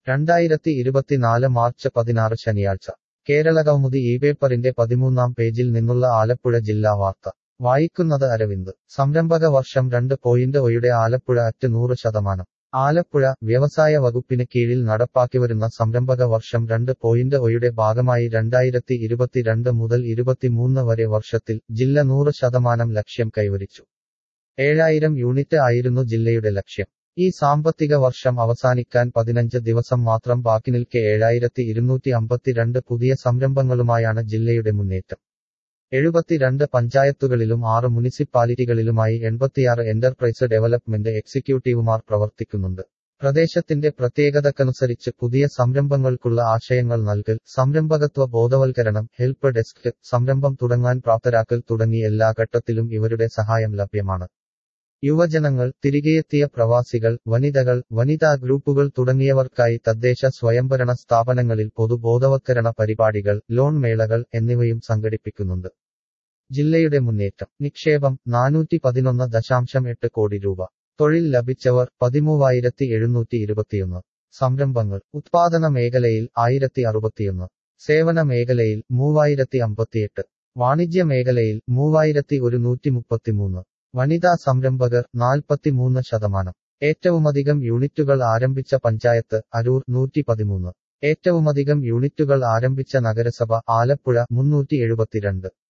രണ്ടായിരത്തി ഇരുപത്തിനാല് മാർച്ച് പതിനാറ് ശനിയാഴ്ച കേരളകൗമുദി ഈ പേപ്പറിന്റെ പതിമൂന്നാം പേജിൽ നിന്നുള്ള ആലപ്പുഴ ജില്ലാ വാർത്ത വായിക്കുന്നത് അരവിന്ദ് സംരംഭക വർഷം രണ്ട് പോയിന്റ് ഒയുടെ ആലപ്പുഴ അറ്റ് നൂറ് ശതമാനം ആലപ്പുഴ വ്യവസായ വകുപ്പിന് കീഴിൽ നടപ്പാക്കിവരുന്ന സംരംഭക വർഷം രണ്ട് പോയിന്റ് ഒയുടെ ഭാഗമായി രണ്ടായിരത്തി ഇരുപത്തിരണ്ട് മുതൽ ഇരുപത്തിമൂന്ന് വരെ വർഷത്തിൽ ജില്ല നൂറ് ശതമാനം ലക്ഷ്യം കൈവരിച്ചു ഏഴായിരം യൂണിറ്റ് ആയിരുന്നു ജില്ലയുടെ ലക്ഷ്യം ഈ സാമ്പത്തിക വർഷം അവസാനിക്കാൻ പതിനഞ്ച് ദിവസം മാത്രം ബാക്കി നിൽക്കെ ഏഴായിരത്തി ഇരുന്നൂറ്റി അമ്പത്തിരണ്ട് പുതിയ സംരംഭങ്ങളുമായാണ് ജില്ലയുടെ മുന്നേറ്റം എഴുപത്തിരണ്ട് പഞ്ചായത്തുകളിലും ആറ് മുനിസിപ്പാലിറ്റികളിലുമായി എൺപത്തിയാറ് എന്റർപ്രൈസ് ഡെവലപ്മെന്റ് എക്സിക്യൂട്ടീവുമാർ പ്രവർത്തിക്കുന്നുണ്ട് പ്രദേശത്തിന്റെ പ്രത്യേകതക്കനുസരിച്ച് പുതിയ സംരംഭങ്ങൾക്കുള്ള ആശയങ്ങൾ നൽകൽ സംരംഭകത്വ ബോധവൽക്കരണം ഹെൽപ്പ് ഡെസ്ക് സംരംഭം തുടങ്ങാൻ പ്രാപ്തരാക്കൽ തുടങ്ങി എല്ലാ ഘട്ടത്തിലും ഇവരുടെ സഹായം ലഭ്യമാണ് യുവജനങ്ങൾ തിരികെയെത്തിയ പ്രവാസികൾ വനിതകൾ വനിതാ ഗ്രൂപ്പുകൾ തുടങ്ങിയവർക്കായി തദ്ദേശ സ്വയംഭരണ സ്ഥാപനങ്ങളിൽ പൊതുബോധവത്കരണ പരിപാടികൾ ലോൺ മേളകൾ എന്നിവയും സംഘടിപ്പിക്കുന്നുണ്ട് ജില്ലയുടെ മുന്നേറ്റം നിക്ഷേപം നാനൂറ്റി പതിനൊന്ന് ദശാംശം എട്ട് കോടി രൂപ തൊഴിൽ ലഭിച്ചവർ പതിമൂവായിരത്തി എഴുന്നൂറ്റി ഇരുപത്തിയൊന്ന് സംരംഭങ്ങൾ ഉത്പാദന മേഖലയിൽ ആയിരത്തി അറുപത്തിയൊന്ന് സേവന മേഖലയിൽ മൂവായിരത്തി അമ്പത്തിയെട്ട് വാണിജ്യ മേഖലയിൽ മൂവായിരത്തി ഒരുന്നൂറ്റി മുപ്പത്തിമൂന്ന് വനിതാ സംരംഭകർ നാൽപ്പത്തിമൂന്ന് ശതമാനം ഏറ്റവുമധികം യൂണിറ്റുകൾ ആരംഭിച്ച പഞ്ചായത്ത് അരൂർ നൂറ്റി പതിമൂന്ന് ഏറ്റവുമധികം യൂണിറ്റുകൾ ആരംഭിച്ച നഗരസഭ ആലപ്പുഴ മുന്നൂറ്റി എഴുപത്തിരണ്ട്